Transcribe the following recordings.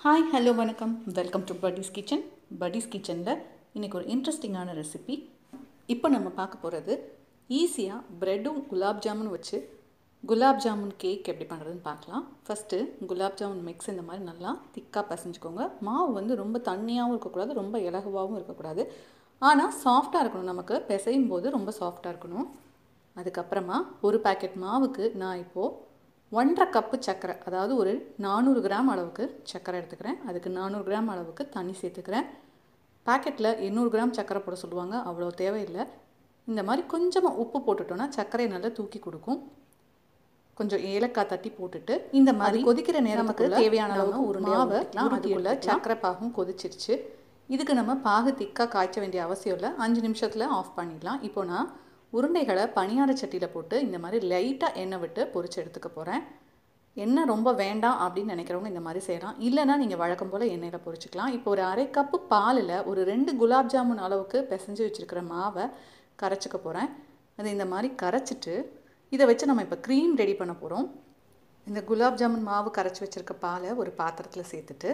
hi hello வணக்கம் welcome to Patti's kitchen Patti's கிச்சனில் இன்றைக்கி ஒரு இன்ட்ரெஸ்டிங்கான ரெசிபி இப்போ நம்ம பார்க்க போகிறது ஈஸியாக ப்ரெட்டும் குலாப் ஜாமுன் வச்சு குலாப் ஜாமுன் கேக் எப்படி பண்ணுறதுன்னு பார்க்கலாம் ஃபஸ்ட்டு குலாப் ஜாமுன் மிக்ஸ் இந்த மாதிரி நல்லா திக்காக பசைஞ்சுக்கோங்க மாவு வந்து ரொம்ப தண்ணியாகவும் இருக்கக்கூடாது ரொம்ப இலகுவாகவும் இருக்கக்கூடாது ஆனால் சாஃப்டாக இருக்கணும் நமக்கு பிசையும் போது ரொம்ப சாஃப்டாக இருக்கணும் அதுக்கப்புறமா ஒரு பாக்கெட் மாவுக்கு நான் இப்போது ஒன்றரை கப்பு சர்க்கரை அதாவது ஒரு நானூறு கிராம் அளவுக்கு சர்க்கரை எடுத்துக்கிறேன் அதுக்கு நானூறு கிராம் அளவுக்கு தண்ணி சேர்த்துக்கிறேன் பாக்கெட்டில் எண்ணூறு கிராம் சர்க்கரை போட சொல்லுவாங்க அவ்வளோ தேவையில்லை இந்த மாதிரி கொஞ்சமாக உப்பு போட்டுட்டோன்னா சர்க்கரையை நல்லா தூக்கி கொடுக்கும் கொஞ்சம் ஏலக்காய் தட்டி போட்டுட்டு இந்த மாதிரி கொதிக்கிற நேரத்துக்கு தேவையான அளவு ஒரு மாவை அதுக்குள்ளே சர்க்கரை பாகும் கொதிச்சிருச்சு இதுக்கு நம்ம பாகு திக்காக காய்ச்ச வேண்டிய அவசியம் இல்லை அஞ்சு நிமிஷத்தில் ஆஃப் பண்ணிடலாம் இப்போ நான் உருண்டைகளை பணியார சட்டியில் போட்டு இந்த மாதிரி லைட்டாக எண்ணெய் விட்டு பொரிச்சு எடுத்துக்க போகிறேன் எண்ணெய் ரொம்ப வேண்டாம் அப்படின்னு நினைக்கிறவங்க இந்த மாதிரி செய்யலாம் இல்லைனா நீங்கள் வழக்கம் போல் எண்ணெயில் பொரிச்சிக்கலாம் இப்போ ஒரு அரை கப்பு பாலில் ஒரு ரெண்டு குலாப் ஜாமுன் அளவுக்கு பிசைஞ்சு வச்சுருக்கிற மாவை கரைச்சிக்க போகிறேன் அது இந்த மாதிரி கரைச்சிட்டு இதை வச்சு நம்ம இப்போ க்ரீம் ரெடி பண்ண போகிறோம் இந்த குலாப் ஜாமுன் மாவு கரைச்சி வச்சுருக்க பாலை ஒரு பாத்திரத்தில் சேர்த்துட்டு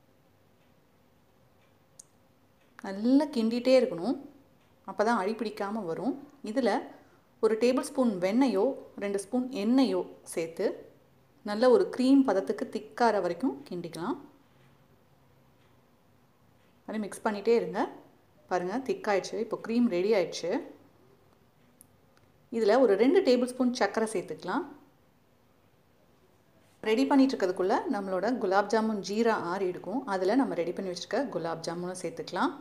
நல்லா கிண்டிகிட்டே இருக்கணும் அப்போ தான் அடி பிடிக்காமல் வரும் இதில் ஒரு டேபிள் ஸ்பூன் வெண்ணெயோ ரெண்டு ஸ்பூன் எண்ணெயோ சேர்த்து நல்ல ஒரு க்ரீம் பதத்துக்கு திக்கார வரைக்கும் கிண்டிக்கலாம் அதை மிக்ஸ் பண்ணிகிட்டே இருங்க பாருங்கள் திக்காயிடுச்சு இப்போ க்ரீம் ரெடி ஆயிடுச்சு இதில் ஒரு ரெண்டு டேபிள் ஸ்பூன் சர்க்கரை சேர்த்துக்கலாம் ரெடி பண்ணிட்டு இருக்கிறதுக்குள்ளே நம்மளோட குலாப் ஜாமுன் ஜீரா ஆறி இருக்கும் அதில் நம்ம ரெடி பண்ணி வச்சுருக்க குலாப் ஜாமுனும் சேர்த்துக்கலாம்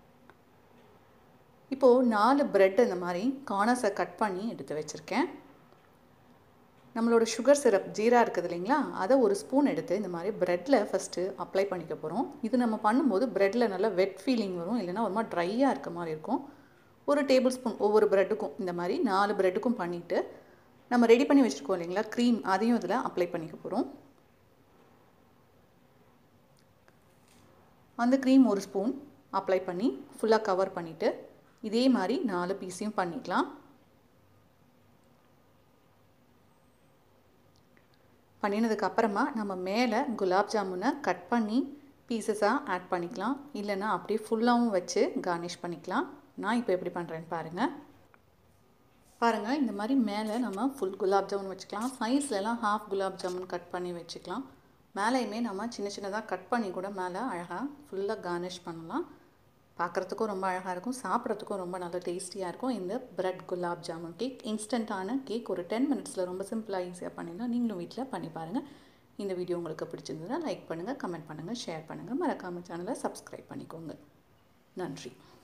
இப்போது நாலு ப்ரெட் இந்த மாதிரி கார்னர்ஸை கட் பண்ணி எடுத்து வச்சுருக்கேன் நம்மளோட சுகர் சிரப் ஜீரா இருக்குது இல்லைங்களா அதை ஒரு ஸ்பூன் எடுத்து இந்த மாதிரி ப்ரெட்டில் ஃபஸ்ட்டு அப்ளை பண்ணிக்க போகிறோம் இது நம்ம பண்ணும்போது ப்ரெட்டில் நல்லா வெட் ஃபீலிங் வரும் இல்லைன்னா ஒரு மாதிரி ட்ரையாக இருக்க மாதிரி இருக்கும் ஒரு டேபிள் ஸ்பூன் ஒவ்வொரு ப்ரெட்டுக்கும் இந்த மாதிரி நாலு ப்ரெட்டுக்கும் பண்ணிவிட்டு நம்ம ரெடி பண்ணி வச்சுருக்கோம் இல்லைங்களா க்ரீம் அதையும் இதில் அப்ளை பண்ணிக்க போகிறோம் அந்த க்ரீம் ஒரு ஸ்பூன் அப்ளை பண்ணி ஃபுல்லாக கவர் பண்ணிவிட்டு இதே மாதிரி நாலு பீஸையும் பண்ணிக்கலாம் பண்ணினதுக்கு அப்புறமா நம்ம மேலே குலாப் ஜாமுனை கட் பண்ணி பீசஸாக ஆட் பண்ணிக்கலாம் இல்லைன்னா அப்படியே ஃபுல்லாகவும் வச்சு கார்னிஷ் பண்ணிக்கலாம் நான் இப்போ எப்படி பண்ணுறேன்னு பாருங்கள் பாருங்கள் இந்த மாதிரி மேலே நம்ம ஃபுல் குலாப் ஜாமுன் வச்சுக்கலாம் சைஸ்லலாம் ஹாஃப் குலாப் ஜாமுன் கட் பண்ணி வச்சுக்கலாம் மேலேயுமே நம்ம சின்ன சின்னதாக கட் பண்ணி கூட மேலே அழகாக ஃபுல்லாக கார்னிஷ் பண்ணலாம் பார்க்குறதுக்கும் ரொம்ப அழகாக இருக்கும் சாப்பிட்றதுக்கும் ரொம்ப நல்ல டேஸ்டியாக இருக்கும் இந்த பிரெட் குலாப் ஜாமுன் கேக் இன்ஸ்டண்ட்டான கேக் ஒரு டென் மினிட்ஸில் ரொம்ப சிம்பிளாக ஈஸியாக பண்ணிடலாம் நீங்களும் வீட்டில் பண்ணி பாருங்கள் இந்த வீடியோ உங்களுக்கு பிடிச்சிருந்ததுன்னா லைக் பண்ணுங்கள் கமெண்ட் பண்ணுங்கள் ஷேர் பண்ணுங்கள் மறக்காமல் சேனலை சப்ஸ்கிரைப் பண்ணிக்கோங்க நன்றி